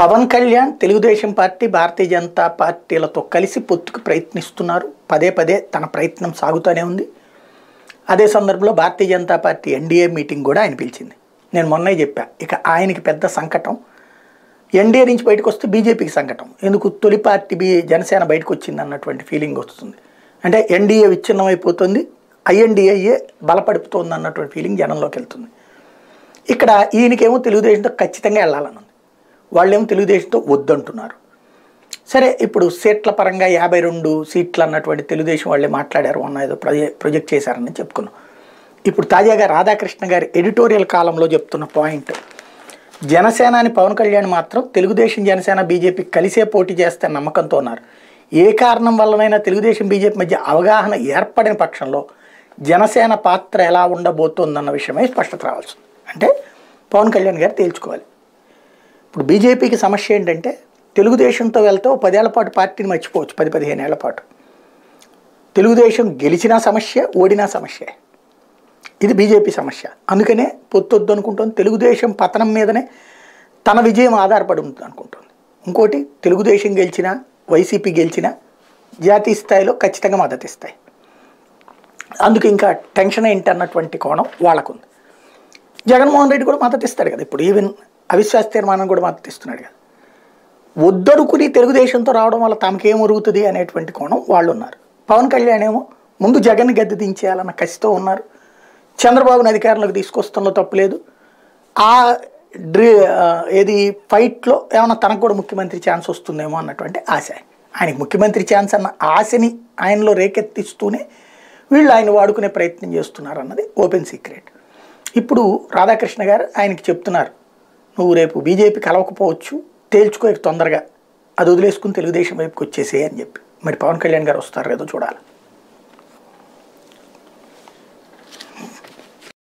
Pawan Kalyan Telugu Desam party Bharatiya Janata పార్టీలతో కలిసి పొత్తుకు ప్రయత్నిస్తున్నారు పదే పదే తన ప్రయత్నం సాగుతూనే ఉంది అదే సందర్భంలో Bharatiya Janata party NDA meeting కూడా ఆయన పిలిచింది నేను మొన్నే చెప్పా ఇక ఆయనకి పెద్ద సంకటం ఎన్డీఏ నుంచి బయటకు వస్తే బీజేపీకి సంకటం ఎందుకు తొలి పార్టీ బీ జనసేన బయటకు వచ్చింది అన్నటువంటి ఫీలింగ్ వస్తుంది అంటే ఎన్డీఏ విచ్ఛిన్నం అయిపోతుంది ఐఎన్డీఏ బలపడుతోంది అన్నటువంటి ఫీలింగ్ జనంలోకి వెళ్తుంది ఇక్కడ ఈయనకేమో తెలుగుదేశంతో ఖచ్చితంగా వెళ్ళాలని ఉంది వాళ్ళేమో తెలుగుదేశంతో వద్దంటున్నారు సరే ఇప్పుడు సీట్ల పరంగా యాభై రెండు సీట్లు అన్నటువంటి తెలుగుదేశం వాళ్ళే మాట్లాడారు మొన్న ఏదో ప్రొజె ప్రొజెక్ట్ చేశారని చెప్పుకున్నాం ఇప్పుడు తాజాగా రాధాకృష్ణ గారి ఎడిటోరియల్ కాలంలో చెప్తున్న పాయింట్ జనసేనాని పవన్ కళ్యాణ్ మాత్రం తెలుగుదేశం జనసేన బీజేపీ కలిసే పోటీ చేస్తే నమ్మకంతో ఉన్నారు ఏ కారణం వల్లనైనా తెలుగుదేశం బీజేపీ మధ్య అవగాహన ఏర్పడిన పక్షంలో జనసేన పాత్ర ఎలా ఉండబోతోందన్న విషయమై స్పష్టత రావాల్సింది అంటే పవన్ కళ్యాణ్ గారు తేల్చుకోవాలి ఇప్పుడు బీజేపీకి సమస్య ఏంటంటే తెలుగుదేశంతో వెళ్తే ఓ పదేళ్ల పాటు పార్టీని మర్చిపోవచ్చు పది పదిహేను ఏళ్ల పాటు తెలుగుదేశం గెలిచినా సమస్య ఓడినా సమస్య ఇది బీజేపీ సమస్య అందుకనే పొత్తొద్దు అనుకుంటుంది తెలుగుదేశం పతనం మీదనే తన విజయం ఆధారపడి ఉంటుంది అనుకుంటుంది ఇంకోటి తెలుగుదేశం గెలిచినా వైసీపీ గెలిచినా జాతీయ స్థాయిలో ఖచ్చితంగా మద్దతు ఇస్తాయి అందుకు ఇంకా టెన్షన్ ఏంటి అన్నటువంటి కోణం వాళ్ళకుంది జగన్మోహన్ రెడ్డి కూడా మద్దతు ఇస్తాడు కదా ఇప్పుడు ఈవెన్ అవిశ్వాస తీర్మానం కూడా మద్దతు ఇస్తున్నాడు కదా వద్దనుకుని తెలుగుదేశంతో రావడం వల్ల తమకేం ఒరుగుతుంది అనేటువంటి కోణం వాళ్ళు ఉన్నారు పవన్ కళ్యాణ్ ఏమో ముందు జగన్ గద్దె దించేయాలన్న కసితో ఉన్నారు చంద్రబాబుని అధికారంలోకి తీసుకొస్తంలో తప్పులేదు ఆ డ్రీ ఆ, ఏది ఫైట్లో ఏమైనా తనకు కూడా ముఖ్యమంత్రి ఛాన్స్ వస్తుందేమో అన్నటువంటి ఆశ ఆయనకి ముఖ్యమంత్రి ఛాన్స్ అన్న ఆశని ఆయనలో రేకెత్తిస్తూనే వీళ్ళు ఆయన వాడుకునే ప్రయత్నం చేస్తున్నారు అన్నది ఓపెన్ సీక్రెట్ ఇప్పుడు రాధాకృష్ణ గారు ఆయనకి చెప్తున్నారు నువ్వు రేపు బీజేపీ కలవకపోవచ్చు తేల్చుకో ఇక తొందరగా అది వదిలేసుకుని తెలుగుదేశం వైపుకి వచ్చేసే అని చెప్పి మరి పవన్ కళ్యాణ్ గారు వస్తారు ఏదో చూడాలి